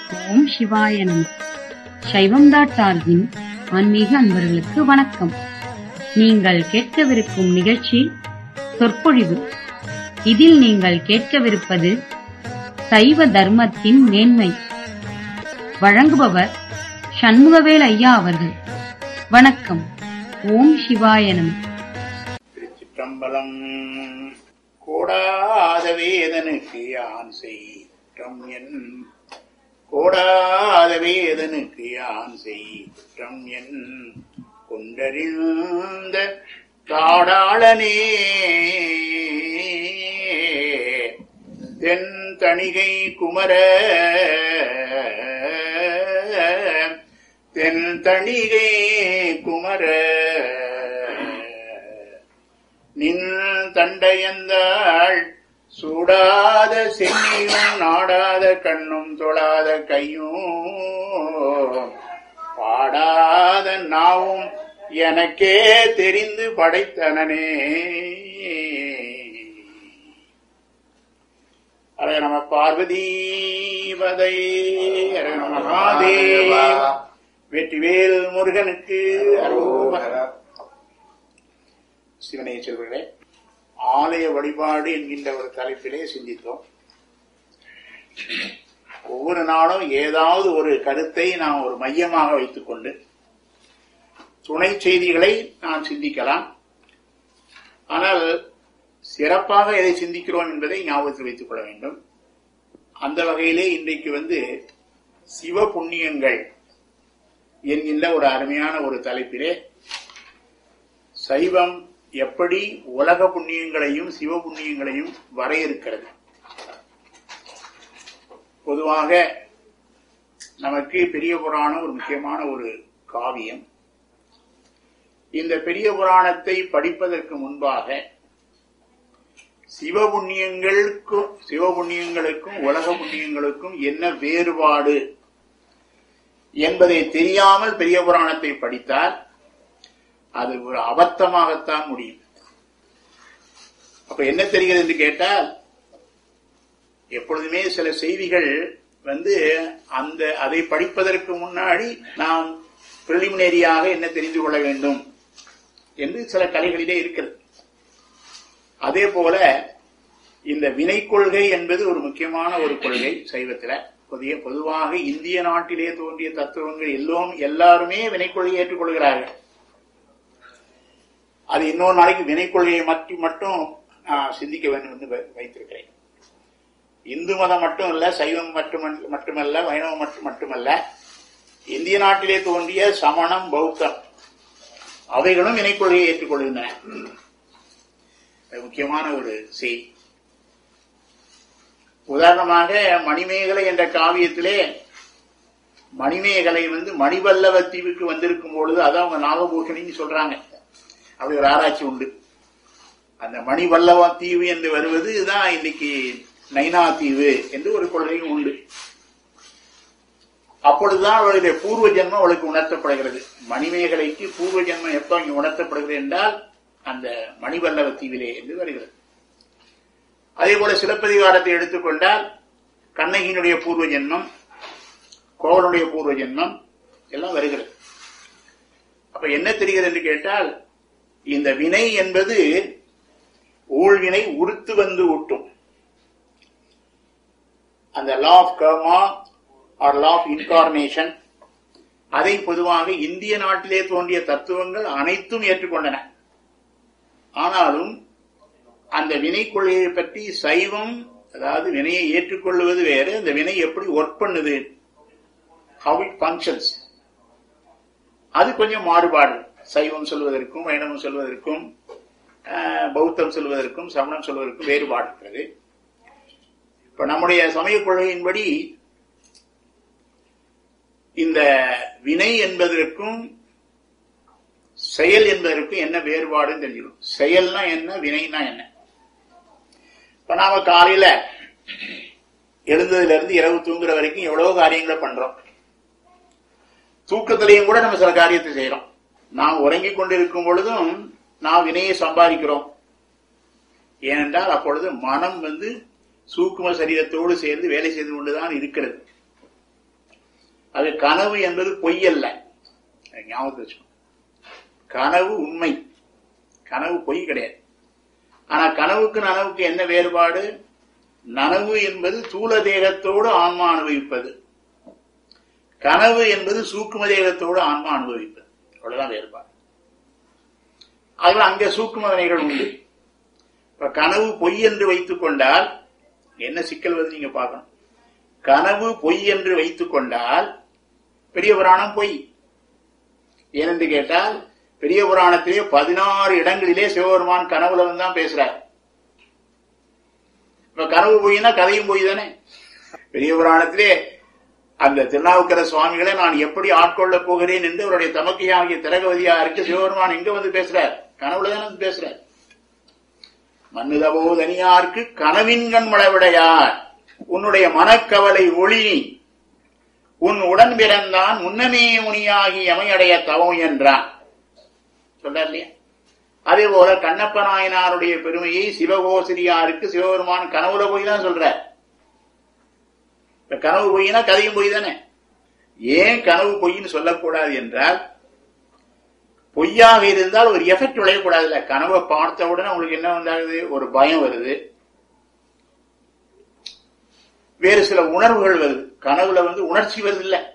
ஓம் சிவாய நம சைவம் டாட் சார்பின் ஆன்மீக அன்பர்களுக்கு வணக்கம் நீங்கள் கேட்கவிருக்கும் நிகழ்ச்சி சொற்பொழிவு இதில் நீங்கள் கேட்கவிருப்பது சைவ தர்மத்தின் மேன்மை வழங்குபவர் சண்முகவேல் ஐயா அவர்கள் வணக்கம் ஓம் சிவாய நம திருச்சிற்றம்பலம் கோடாத வேதனுக்கு யான் செய்யம் என் கோடாத வேதனுக்கு யான் செய்யம் என் கொண்டறிந்த காடாளனே தென் தணிகை குமர தென் தணிகை குமர நின் தண்டையந்தாள் சூடாத சென்னியும் நாடாத கண்ணும் தொழாத கையும் பாடாத நாவும் எனக்கே தெரிந்து படைத்தனனே அரே நம பார்வதீபதை அரே நம மகாதேவ வெற்றிவேல் முருகனுக்கு அரோகரா சிவனை செல்வர்களே ஆலய வழிபாடு என்கின்ற ஒரு தலைப்பிலே சிந்தித்தோம் ஒவ்வொரு நாளும் ஏதாவது ஒரு கருத்தை நாம் ஒரு மையமாக வைத்துக்கொண்டு துணை செய்திகளை நாம் சிந்திக்கலாம் ஆனால் சிறப்பாக எதை சிந்திக்கிறோம் என்பதை ஞாபகத்தில் வைத்துக் கொள்ள வேண்டும் அந்த வகையிலே இன்றைக்கு வந்து சிவ புண்ணியங்கள் என்கின்ற ஒரு அருமையான ஒரு தலைப்பிலே சைவம் எப்படி உலக புண்ணியங்களையும் சிவ புண்ணியங்களையும் வரையறுக்கிறது பொதுவாக நமக்கு பெரிய புராணம் ஒரு முக்கியமான ஒரு காவியம் இந்த பெரிய புராணத்தை படிப்பதற்கு முன்பாக சிவ புண்ணியங்களுக்கும் சிவ புண்ணியங்களுக்கும் உலக புண்ணியங்களுக்கும் என்ன வேறுபாடு என்பதை தெரியாமல் பெரிய புராணத்தை படித்தால் அது ஒரு அபத்தமாகத்தான் முடியும் அப்ப என்ன தெரிகிறது என்று கேட்டால் எப்பொழுதுமே சில செய்திகள் வந்து அந்த அதை படிப்பதற்கு முன்னாடி நாம் பிரிலிமினரியாக என்ன தெரிந்து கொள்ள வேண்டும் என்று சில கலைகளிலே இருக்கிறது அதே போல இந்த வினை கொள்கை என்பது ஒரு முக்கியமான ஒரு கொள்கை சைவத்தில் புதிய பொதுவாக இந்திய நாட்டிலே தோன்றிய தத்துவங்கள் எல்லோரும் எல்லாருமே வினை கொள்கையை ஏற்றுக்கொள்கிறார்கள் அது இன்னொரு நாளைக்கு வினை கொள்கையை மற்றி மட்டும் நான் சிந்திக்க வேண்டும் என்று வைத்திருக்கிறேன் இந்து மதம் மட்டும் இல்ல சைவம் மட்டும் மட்டுமல்ல வைணவம் மட்டும் மட்டுமல்ல இந்திய நாட்டிலே தோன்றிய சமணம் பௌத்தம் அவைகளும் வினை கொள்கையை ஏற்றுக்கொள்கின்றன முக்கியமான ஒரு செய்தி உதாரணமாக மணிமேகலை என்ற காவியத்திலே மணிமேகலை வந்து மணிவல்லவ தீவுக்கு வந்திருக்கும் பொழுது அதான் அவங்க நாகபூஷணின்னு சொல்றாங்க அப்படி ஒரு ஆராய்ச்சி உண்டு அந்த மணிவல்லவ தீவு என்று வருவது தான் இன்னைக்கு நைனா தீவு என்று ஒரு கொள்கையும் உண்டு அப்பொழுதுதான் அவளுடைய பூர்வ ஜென்மம் அவளுக்கு உணர்த்தப்படுகிறது மணிமேகலைக்கு பூர்வ ஜென்மம் எப்ப இங்க உணர்த்தப்படுகிறது என்றால் அந்த மணிவல்லவ தீவிலே என்று வருகிறது அதே போல சிலப்பதிகாரத்தை எடுத்துக்கொண்டால் கண்ணகியினுடைய பூர்வ ஜென்மம் கோவனுடைய பூர்வ ஜென்மம் எல்லாம் வருகிறது அப்ப என்ன தெரிகிறது என்று கேட்டால் இந்த வினை என்பது ஊழ்வினை உறுத்து வந்து ஊட்டும் அந்த law of karma or law of incarnation அதை பொதுவாக இந்திய நாட்டிலே தோன்றிய தத்துவங்கள் அனைத்தும் ஏற்றுக்கொண்டன ஆனாலும் அந்த வினை கொள்கையை பற்றி சைவம் அதாவது வினையை ஏற்றுக்கொள்வது வேறு அந்த வினை எப்படி ஒர்க் பண்ணுது ஹவு இட் ஃபங்க்ஷன்ஸ் அது கொஞ்சம் மாறுபாடு சைவம் சொல்வதற்கும் வைணவம் சொல்வதற்கும் பௌத்தம் சொல்வதற்கும் சமணம் சொல்வதற்கும் வேறுபாடு இருக்கிறது இப்ப நம்முடைய சமய கொள்கையின்படி இந்த வினை என்பதற்கும் செயல் என்பதற்கும் என்ன வேறுபாடுன்னு தெரிஞ்சுக்கணும் செயல்னா என்ன வினைனா என்ன இப்ப நாம காலையில எழுந்ததுல இருந்து இரவு தூங்குற வரைக்கும் எவ்வளவு காரியங்களை பண்றோம் தூக்கத்திலையும் கூட நம்ம சில காரியத்தை செய்யறோம் நாம் உறங்கிக் கொண்டிருக்கும் பொழுதும் நாம் வினையை சம்பாதிக்கிறோம் ஏனென்றால் அப்பொழுது மனம் வந்து சூக்கும சரீரத்தோடு சேர்ந்து வேலை செய்து கொண்டுதான் இருக்கிறது அது கனவு என்பது பொய் அல்ல அதை ஞாபகத்தில் வச்சுக்கணும் கனவு உண்மை கனவு பொய் கிடையாது ஆனா கனவுக்கு நனவுக்கு என்ன வேறுபாடு நனவு என்பது தூல தேகத்தோடு ஆன்மா அனுபவிப்பது கனவு என்பது சூக்கும தேகத்தோடு ஆன்மா அனுபவிப்பது அவ்வளவுதான் வேறுபாடு அதுல அங்க சூக்கும வினைகள் உண்டு இப்ப கனவு பொய் என்று வைத்துக் கொண்டால் என்ன சிக்கல் வந்து நீங்க பார்க்கணும் கனவு பொய் என்று வைத்துக் கொண்டால் பெரிய புராணம் பொய் ஏனென்று கேட்டால் பெரிய புராணத்திலே பதினாறு இடங்களிலே சிவபெருமான் கனவுல வந்து தான் பேசுறார் இப்ப கனவு பொய்னா கதையும் பொய் தானே பெரிய புராணத்திலே அந்த திருநாவுக்கர சுவாமிகளை நான் எப்படி ஆட்கொள்ளப் போகிறேன் என்று அவருடைய தமக்கையாகிய திரகவதியா இருக்க சிவபெருமான் எங்க வந்து பேசுறார் கனவுல தானே வந்து பேசுறார் மன்னுதவோ தனியார்க்கு கனவின் கண் மளவிடையார் உன்னுடைய மனக்கவலை ஒளி உன் உடன் பிறந்தான் முன்னமே முனியாகி எமையடைய தவம் என்றான் சொல்றார் இல்லையா அதே போல கண்ணப்ப நாயனாருடைய பெருமையை சிவகோசிரியாருக்கு சிவபெருமான் கனவுல போய் தான் சொல்றார் இப்ப கனவு பொய்னா கதையும் பொய் தானே ஏன் கனவு பொய்ன்னு சொல்லக்கூடாது என்றால் பொய்யாக இருந்தால் ஒரு எஃபெக்ட் விளையக்கூடாதுல்ல கனவை பார்த்த உடனே உங்களுக்கு என்ன வந்தாகுது ஒரு பயம் வருது வேறு சில உணர்வுகள் வருது கனவுல வந்து உணர்ச்சி வருது இல்ல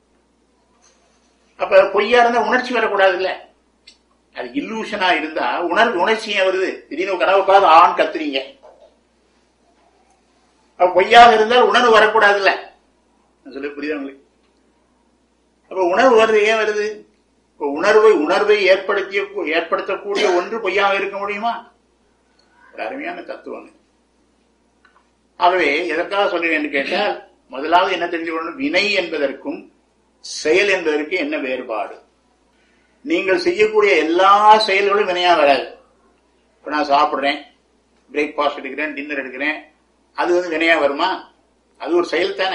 அப்ப பொய்யா இருந்தா உணர்ச்சி வரக்கூடாது இல்ல அது இல்லூஷனா இருந்தா உணர்வு உணர்ச்சியா வருது திடீர்னு கனவை பார்த்து ஆண் கத்துறீங்க அப்ப பொய்யாக இருந்தால் உணர்வு வரக்கூடாது இல்ல சொல்லி புரியுதா உங்களுக்கு அப்ப உணர்வு வருது ஏன் வருது இப்ப உணர்வை உணர்வை ஏற்படுத்திய ஏற்படுத்தக்கூடிய ஒன்று பொய்யாக இருக்க முடியுமா ஒரு அருமையான தத்துவம் இது. ஆகவே எதற்காக சொல்றேன் என்று கேட்டால் முதலாவது என்ன தெரிஞ்சு கொள்ளணும் வினை என்பதற்கும் செயல் என்பதற்கு என்ன வேறுபாடு நீங்கள் செய்யக்கூடிய எல்லா செயல்களும் வினையா வராது இப்ப நான் சாப்பிடுறேன் பிரேக்ஃபாஸ்ட் எடுக்கிறேன் டின்னர் எடுக்கிறேன் அது வந்து வினையா வருமா அது ஒரு செயல் தானே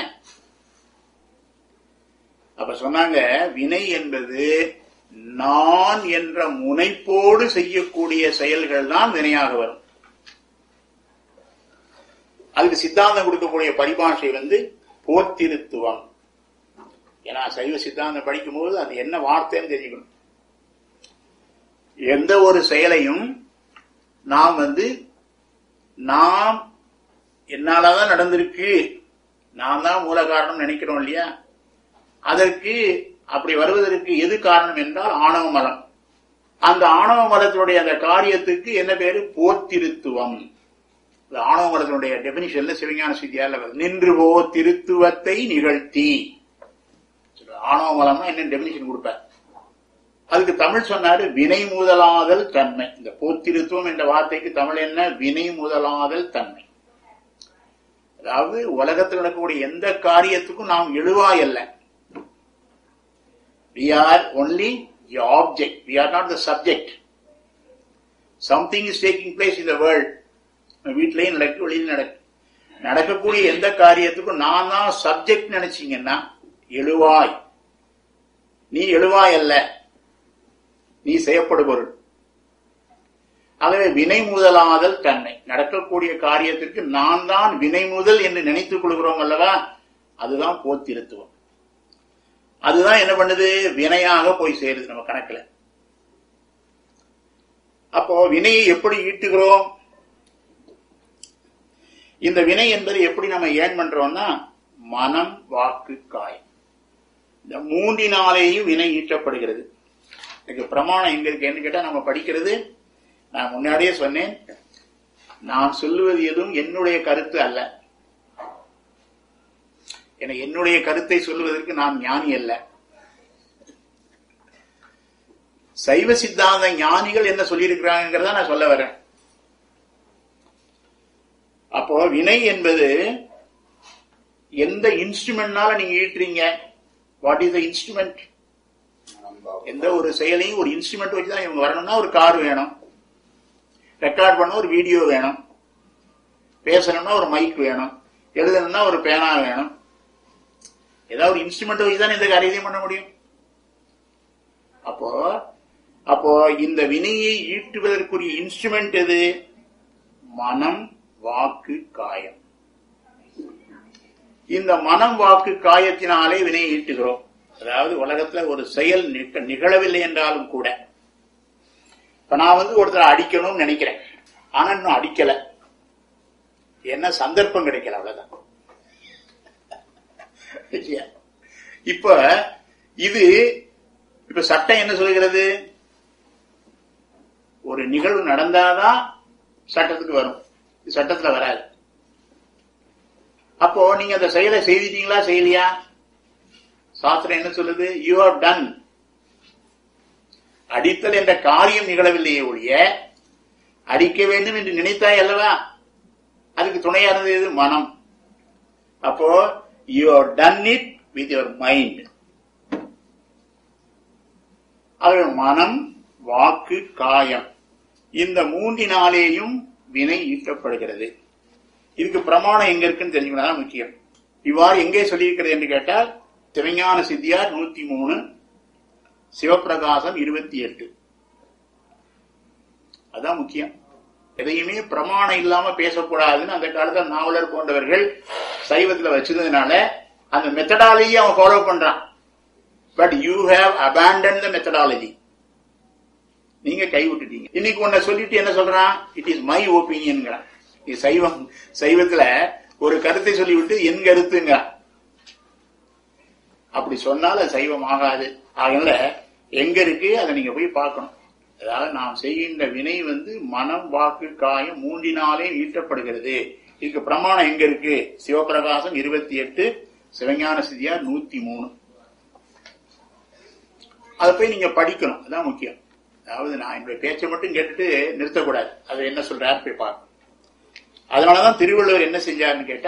அப்ப சொன்னாங்க வினை என்பது நான் என்ற முனைப்போடு செய்யக்கூடிய செயல்கள் தான் வினையாக வரும் அதுக்கு சித்தாந்தம் கொடுக்கக்கூடிய பரிபாஷை வந்து போத்திருத்துவம் ஏன்னா சைவ சித்தாந்தம் படிக்கும்போது அது என்ன வார்த்தைன்னு தெரிஞ்சுக்கணும் எந்த ஒரு செயலையும் நாம் வந்து நாம் என்னாலதான் நடந்திருக்கு நான் தான் மூல காரணம் நினைக்கிறோம் இல்லையா அதற்கு அப்படி வருவதற்கு எது காரணம் என்றால் ஆணவ மலம் அந்த ஆணவ மலத்தினுடைய அந்த காரியத்துக்கு என்ன பேரு போத்திருத்துவம் இந்த ஆணவ மலத்தினுடைய டெபினிஷன்ல சிவஞான சித்தியால வருது. நின்று போ திருத்துவத்தை நிகழ்த்தி ஆணவ மலம்னா என்ன டெபினிஷன் கொடுப்பார் அதுக்கு தமிழ் சொன்னாரு வினை முதலாதல் தன்மை இந்த போத்திருத்துவம் என்ற வார்த்தைக்கு தமிழ் என்ன வினை முதலாதல் தன்மை அதாவது உலகத்தில் நடக்கக்கூடிய எந்த காரியத்துக்கும் நாம் எழுவாய் அல்ல we are only the object we are not the subject something is taking place in the world வீட்டிலையும் நடக்கு வெளியில நடக்கு நடக்கக்கூடிய எந்த காரியத்துக்கும் நான் தான் சப்ஜெக்ட் நினைச்சீங்கன்னா எழுவாய் நீ எழுவாய் அல்ல நீ செய்யப்படுபொருள் ஆகவே வினை முதலாதல் தன்மை நடக்கக்கூடிய காரியத்திற்கு நான் தான் வினை முதல் என்று நினைத்துக் கொள்கிறோம் அல்லவா அதுதான் போத்திருத்துவம் அதுதான் என்ன பண்ணுது வினையாக போய் சேருது நம்ம கணக்குல அப்போ வினையை எப்படி ஈட்டுகிறோம் இந்த வினை என்பது எப்படி நம்ம ஏன் பண்றோம்னா மனம் வாக்கு காய் இந்த மூன்றினாலேயும் வினை ஈட்டப்படுகிறது இதுக்கு பிரமாணம் எங்க இருக்குன்னு கேட்டா நம்ம படிக்கிறது நான் முன்னாடியே சொன்னேன் நான் சொல்லுவது எதுவும் என்னுடைய கருத்து அல்ல என என்னுடைய கருத்தை சொல்லுவதற்கு நான் ஞானி அல்ல சைவ சித்தாந்த ஞானிகள் என்ன சொல்லியிருக்கிறாங்கிறத நான் சொல்ல வரேன் அப்போ வினை என்பது எந்த இன்ஸ்ட்ருமெண்ட்னால நீங்க ஈட்டுறீங்க வாட் இஸ் த இன்ஸ்ட்ருமெண்ட் எந்த ஒரு செயலையும் ஒரு இன்ஸ்ட்ருமெண்ட் வச்சு தான் இவங்க வரணும்னா ஒரு கார் வேணும் ரெக்கார்ட் பண்ண ஒரு வீடியோ வேணும் பேசணும்னா ஒரு மைக் வேணும் எழுதணும்னா ஒரு பேனா வேணும் ஏதாவது ஒரு இன்ஸ்ட்ருமெண்ட் வச்சு தான் இந்த காரியத்தையும் பண்ண முடியும் அப்போ அப்போ இந்த வினையை ஈட்டுவதற்குரிய இன்ஸ்ட்ருமெண்ட் எது மனம் வாக்கு காயம் இந்த மனம் வாக்கு காயத்தினாலே வினை ஈட்டுகிறோம் அதாவது உலகத்துல ஒரு செயல் நிக- நிகழவில்லை என்றாலும் கூட இப்ப நான் வந்து ஒருத்தரை அடிக்கணும்னு நினைக்கிறேன் ஆனா இன்னும் அடிக்கல என்ன சந்தர்ப்பம் கிடைக்கல அவ்வளவுதான் இல்லையா? இப்ப இது இப்ப சட்டம் என்ன சொல்கிறது ஒரு நிகழ்வு நடந்தாதான் சட்டத்துக்கு வரும் இது சட்டத்துல வராது அப்போ நீங்க அந்த செயலை செய்திட்டீங்களா செய்யலையா சாஸ்திரம் என்ன சொல்லுது யூ ஹவ் டன் அடித்தல் என்ற காரியம் நிகழவில்லையே ஒழிய அடிக்க வேண்டும் என்று நினைத்தாய் அல்லவா அதுக்கு துணையா இருந்தது எது? மனம் அப்போ you have done it with your mind அது மனம் வாக்கு காயம் இந்த மூன்றினாலேயும் வினை ஈட்டப்படுகிறது இதுக்கு பிரமாணம் எங்க இருக்குன்னு தெரிஞ்சுக்கணும் அதான் முக்கியம் இவ்வாறு எங்கே சொல்லியிருக்கிறது என்று கேட்டால் சிவஞான சித்தியார் நூத்தி மூணு சிவப்பிரகாசம் இருபத்தி எட்டு அதான் முக்கியம் எதையுமே பிரமாணம் இல்லாம பேசக்கூடாதுன்னு அந்த காலத்துல நாவலர் போன்றவர்கள் சைவத்துல வச்சதுனால அந்த மெத்தடாலஜி அவன் ஃபாலோ பண்றான் but you have abandoned the methodology நீங்க கைவிட்டுட்டீங்க இன்னைக்கு உன்னை சொல்லிட்டு என்ன சொல்றான் இட் இஸ் மை ஒப்பீனியன்ங்கிறான் இது சைவம் சைவத்துல ஒரு கருத்தை சொல்லிவிட்டு என் கருத்துங்கிறான் அப்படி சொன்னால் அது சைவம் ஆகாது அதனால எங்க இருக்கு அதை நீங்க போய் பார்க்கணும் அதாவது நாம் செய்கின்ற வினை வந்து மனம் வாக்கு காயம் மூன்றினாலே ஈட்டப்படுகிறது இதுக்கு பிரமாணம் எங்க இருக்கு சிவபிரகாசம் இருபத்தி எட்டு சிவஞான சித்தியார் நூத்தி மூணு அதை போய் நீங்க படிக்கணும் அதான் முக்கியம் அதாவது நான் என்னுடைய பேச்சை மட்டும் கேட்டுட்டு நிறுத்தக்கூடாது அது என்ன சொல்றாரு போய் பார்க்கணும் அதனாலதான் திருவள்ளுவர் என்ன செஞ்சாருன்னு கேட்டா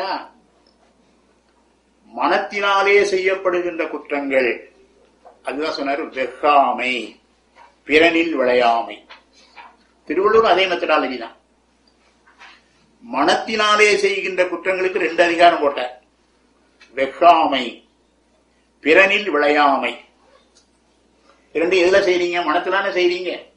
மனத்தினாலே செய்யப்படுகின்ற குற்றங்கள் அதுதான் சொன்னாரு வெக்காமை பிறனில் விளையாமை திருவள்ளுவர் அதே மெத்தடாலஜி தான் மனத்தினாலே செய்கின்ற குற்றங்களுக்கு ரெண்டு அதிகாரம் போட்டார் வெக்காமை பிறனில் விளையாமை இரண்டு எதுல செய்றீங்க மனத்திலான செய்றீங்க